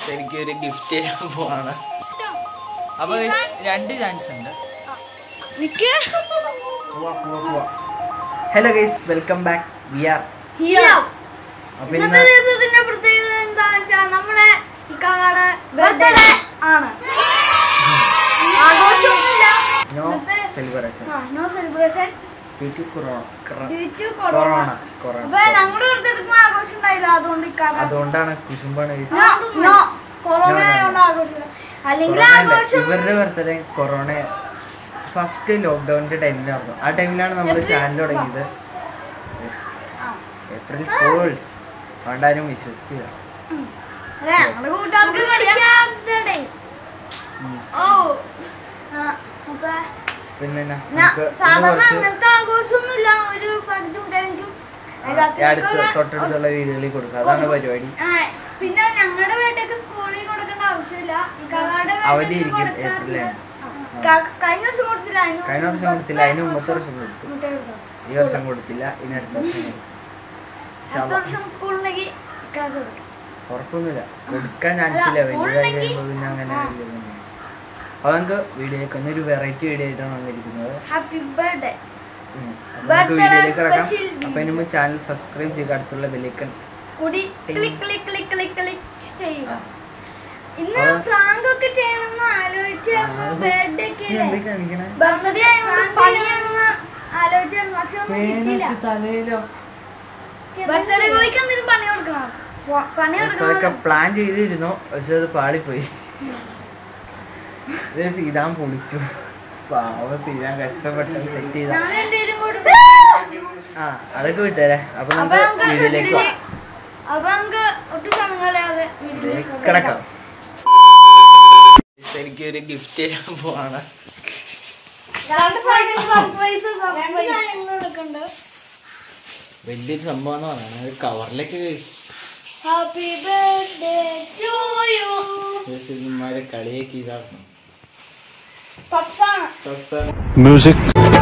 എനിക്കൊരു ഗിഫ്റ്റ് തരാൻ പോവാണ് അപ്പൊ രണ്ട് ചാൻസ് ഉണ്ട് നിക്ക് hello guys welcome back we are അപ്പൊ ഇന്നത്തെ ഇന്ന് ദിവസത്തിന്റെ പ്രത്യേകത എന്താന്ന് വെച്ചാൽ നമ്മുടെ ഇക്കാടെ ബർത്ത്ഡേ ആണ് ആഘോഷമൊന്നുമില്ല നോ ഇന്നത്തെ celebration no celebration corona corona corona അപ്പൊ കൊറോണ ഞങ്ങളുടെ ബർത്ത്ഡേക്കും ആഘോഷം ഉണ്ടായില്ല അതുകൊണ്ട് ഇക്കാടെ അതുകൊണ്ടാണ് കുശുമ്പാണ് guys. No no corona No, no, no. ആയതുകൊണ്ട് ആഘോഷമില്ല അല്ലെങ്കിൽ കൊറോണ ഉണ്ട്. ആഘോഷം ഇവരുടെ ബർത്ത്ഡേ കൊറോണ ഫസ്റ്റ് ലോക്ക്ഡൌണിന്റെ ടൈമിലായിരുന്നു ആ ടൈമിലാണ് നമ്മൾ ഏപ്രിൽ- ചാനൽ തുടങ്ങിയത് ആ. ഏപ്രിൽ ഫൂൾസ് അതുകൊണ്ടാരും വിശ്വസിക്കില്ല അതെ ഞങ്ങളുടെ കൂട്ടുകാർക്ക് പഠിക്കാത്തടേ ഉം. ഓ ആ, അപ്പൊ പിന്നെ എന്നാ? ഞാ- നമുക്ക് ഇന്ന് സാധാരണ കുറച്ച് അങ്ങനത്തെ ആഘോഷമൊന്നുമില്ല ഒരു പരിധി ഉണ്ടായിരിക്കും ഈ അടുത്ത് തൊട്ടടുത്തുള്ള വീടുകളിൽ കൊടുക്കുക അതാണ് പരിപാടി ആ, പിന്നെ ഞങ്ങളുടെ വീട്ടൊക്കെ സ്കൂളിൽ കൊടുക്കേണ്ട ആവശ്യമില്ല ഇക്കാക്കാടെ അവധി വീട്ടിലേക്ക് ഇരിക്കും കൊടുത്താൽ ഏപ്രിലാണ് ആ, ക- കഴിഞ്ഞ വർഷം കൊടുത്തില്ല അതിന് കഴിഞ്ഞ വർഷം കൊടുത്തില്ല അതിന് മുമ്പത്തെ വർഷം കൊടുത്തു മുട്ട കൊടുത്തു. ഈ വർഷം കൊടുത്തില്ല ഇനി അടുത്ത വർഷം കൊടുക്കും. ഇൻഷാ അടുത്ത അള്ളാ. വർഷം സ്കൂളിലേക്ക് ഇക്കാക്ക കൊടുക്കും ഉറപ്പൊന്നുമില്ല കൊടുക്കാൻ ചാൻസ് ഇല്ല അല്ല, വലിയ സ്കൂളിലേക്ക് കഴിയുമ്പോൾ പിന്നെ അങ്ങനെ ആ. വലിയ ഇതൊന്നും. അപ്പൊ നമുക്ക് വീഡിയോക്ക് ഒരു വെറൈറ്റി വീഡിയോ ആയിട്ടാണ് വന്നിരിക്കുന്നത് ഹാപ്പി ബർത്ത്ഡേ ഉം. അപ്പൊ നമുക്ക് Birthday വീഡിയോയിലേക്ക് കിടക്കാം special അപ്പൊ ഇനി നമ്മൾ ചാനൽ സബ്സ്ക്രൈബ് ചെയ്യുക അടുത്തുള്ള ബെല്ലിക്കൺ കൂടി click click click click click ചെയ്യുക ആ. ഇന്ന് അത് പ്രാങ്ക് ഒക്കെ ചെയ്യണമെന്ന് ആലോചിച്ച് ആ. ബർത്ത്ഡേ ഒക്കെ നീ എന്തൊക്കെ കാണിക്കണേ ബർത്ത്ഡേ ആയതുകൊണ്ട് പണിയാണെന്ന് ആലോചിച്ചായിരുന്നു പക്ഷെ ഒന്നും കിട്ടിയില്ല പേനച്ച് തലയിലോ ബർത്ത്ഡേ ബോയ്ക്ക് എന്തെങ്കിലും പണി കൊടുക്കണം പ- പണി അതൊക്കെ കൊടുക്കണം പ്ലാൻ ചെയ്തിരുന്നു പക്ഷെ അത് പാളിപ്പോയി ഇത് സീതാൻ പൊളിച്ചു പാവ സീതാൻ കഷ്ടപ്പെട്ട് സെറ്റ് ചെയ്ത ഞാൻ രണ്ടുപേരും കൂടി ആ അതൊക്കെ വിട്ടേരെ അപ്പൊ അപ്പൊ നമുക്ക് നമുക്ക് വീഡിയോയിലേക്ക് വീട്ടില് അപ്പൊ നമുക്ക് ഒട്ടും സമയം കളയാതെ വീട്ടിലേക്ക് കിടക്കാം എനിക്കൊരു ഗിഫ്റ്റ് തരാൻ പോവാണ് സർപ്രൈസ് സർപ്രൈസ് വലിയൊരു സംഭവം എന്ന് പറയുന്നത് അത് കവറിലേക്ക് ഹാപ്പി ബർത്ത്ഡേ ടു യു സിനിമാരെ കളിയൊക്കെ ഇതാക്കണം പപ്സാണ് Music.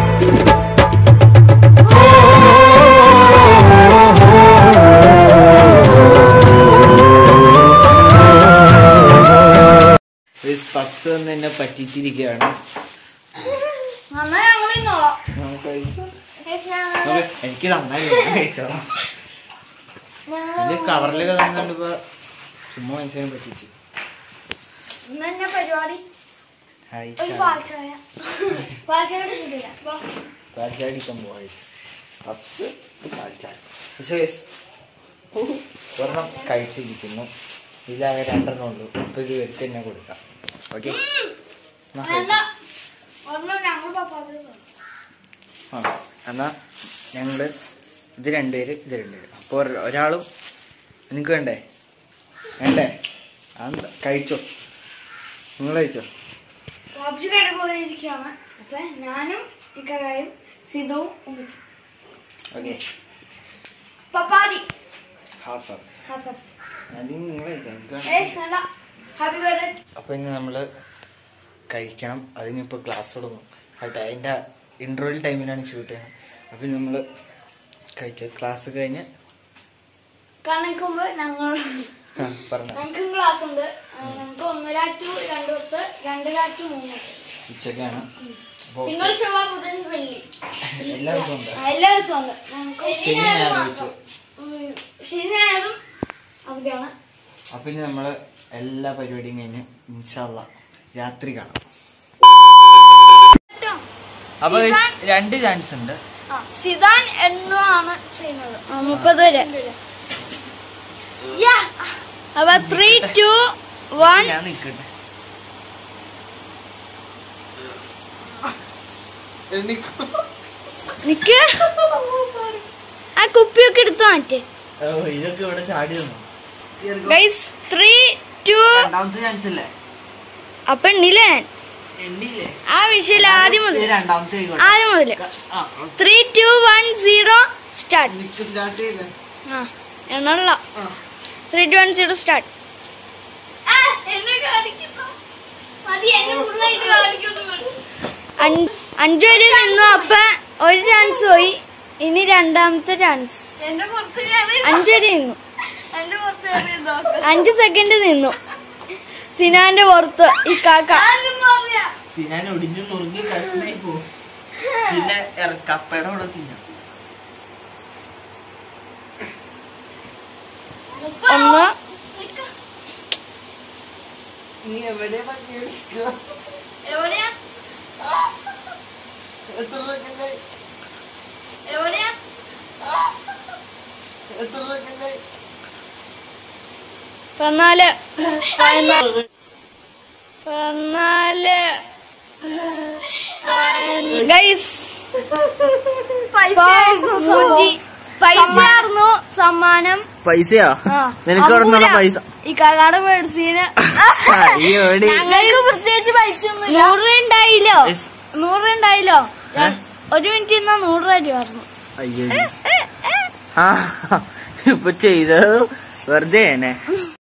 പപ്സ് ഒന്ന് എന്നെ പറ്റിച്ചിരിക്കുകയാണ് നന്നായി ഞങ്ങൾ ഇന്നോളാം നമുക്ക് Guys, ഞങ്ങള് നമുക്ക് എനിക്ക് നന്നായി കഴിച്ചോളാം ഇത് കവറിലൊക്കെ തന്നിട്ട് ഇപ്പൊ ചുമ്മാ മനുഷ്യനെ പറ്റിച്ചു ഇന്ന് തന്നെ പരിപാടി ഹായ് ഒരു പാൽച്ചായ പാൽച്ചായ കിട്ടില്ല പാൽച്ചാടിക്കാൻ ബോയ്സ് പപ്സ് പാൽച്ചാടി പക്ഷേ guys, ഒരെണ്ണം കഴിച്ചിരിക്കുന്നു ഇതാകെ രണ്ടെണ്ണം ഉള്ളൂ അപ്പൊ ഇത് വെക്ക് തന്നെ കൊടുക്കാം ഓക്കെ എന്താ ഒരെണ്ണം ഞങ്ങൾ പപ്പാത്തിൽ ആ എന്നാ ഞങ്ങള് ഇത് രണ്ടുപേര് ഇത് രണ്ടുപേര് അപ്പൊ ഒര- ഒരാളും നിനക്ക് വേണ്ടേ വേണ്ടേ അതെന്താ കഴിച്ചോ നിങ്ങൾ കഴിച്ചോ പബ്ജി കടയിൽ പോയിരിക്കുകയാണ് അപ്പൊ ഞാനും ഇക്കായും സിധുവും ഉമ്മിക്കും. ഓക്കെ പപ്പാതി ഹാഫ് ഹാഫ് ഹാഫ് ഹാഫ് ആദ്യം നിങ്ങൾ കഴിച്ചോ എനിക്ക് ഏയ് വേണ്ട. വേണ്ട ഹാപ്പി ബർത്ത്ഡേ അപ്പൊ ഇനി നമ്മള് കഴിക്കണം അതിനിപ്പോ ക്ലാസ് തുടങ്ങും ആട്ടെ അതിന്റെ ഇന്റർവെൽ ടൈമിലാണ് ഷൂട്ട് ചെയ്യുന്നത് അപ്പൊ നമ്മള് കഴിച്ചത് ക്ലാസ് കഴിഞ്ഞ് കണക്കുമ്പോ ഞങ്ങൾ ആ, പറഞ്ഞോ ഞങ്ങൾക്കും ക്ലാസ് ഉണ്ട് ആ, ഞങ്ങൾക്ക് ഒന്നര ടു രണ്ട് പത്ത് രണ്ടര ടു മൂന്ന് പത്ത്. ഉച്ചക്കാണ് അപ്പൊ തിങ്കൾ ചൊവ്വ ബുധൻ വെള്ളി എല്ലാ ദിവസവും ഉണ്ട് ആ, എല്ലാ ദിവസവും ഉണ്ട് ഞങ്ങൾക്ക് ശനി ഞായർ വെച്ച് ഉം, ശനി ഞായറും അവധിയാണ് അപ്പൊ ഇനി നമ്മള് എല്ലാ പരിപാടിയും കഴിഞ്ഞ് ഇൻഷാല്ല രാത്രി കാണാം അപ്പൊ രണ്ട് ചാൻസ് ഉണ്ട് ആ, സിദാൻ എണ്ണമാണ് ചെയ്യുന്നത് മുപ്പത് വരെ യാ. അപ്പൊ ത്രീ ടു വൺ ഞാൻ നിക്കട്ടെ നിക്ക് ആ കുപ്പിയൊക്കെ എടുത്തു മാറ്റേ ഓ ഇതൊക്കെ ഇവിടെ ചാടി തന്നു ഗൈസ് ത്രീ ടു രണ്ടാമത്തെ ചാൻസ് അല്ലേ അപ്പൊ എണ്ണില്ലേ ഞാൻ എണ്ണിയില്ലേ ആ വിഷയം ആദ്യം മുതൽ ഇത് രണ്ടാമത്തെ ആയിക്കോട്ടെ. ആദ്യം മുതൽ ആ three two one zero start നിക്ക് സ്റ്റാർട്ട് ചെയ്തേ ആ എണ്ണല്ല ആ three two one zero start അഞ്ചു വരെ നിന്നു അപ്പൊ ഒരു ചാൻസ് പോയി ഇനി രണ്ടാമത്തെ ചാൻസ് അഞ്ചു വരെ നിന്നു അഞ്ച് സെക്കൻഡ് നിന്നു സിനാന്റെ പുറത്ത് ഈ കാക്ക ഞാൻ ഒടിഞ്ഞു നുറുങ്ങി കഷ്ണായി പോകും പിന്നെ ഇറ- കപ്പയുടെ കൂടെ തിന്നാം ഒന്ന് നീ എവിടെ പറ്റിയെടുക്കുക എത്ര സെക്കൻഡ് എത്ര സെക്കൻഡ് പതിനാല് പതിനാല് പതിനാല് ഗൈസ് പൈസയായിരുന്നു സമ്മാനം പൈസയാ ആ. നിനക്ക് എവിടെ നിന്നുള്ള പൈസ ഈ കാക്കാട് മേടിച്ചതിന് അയ്യോടി ഞങ്ങൾക്ക് പ്രത്യേകിച്ച് പൈസ ഒന്നും നൂറ് രൂപ ഉണ്ടായില്ലോ Yes. നൂറ് രൂപ ഉണ്ടായില്ലോ ഏ? ഒരു മിനിറ്റ് ഇന്നാ നൂറ് രൂപ തരുമായിരുന്നു അയ്യോ ആ ഇപ്പൊ ചെയ്തത് വെറുതെ തന്നെ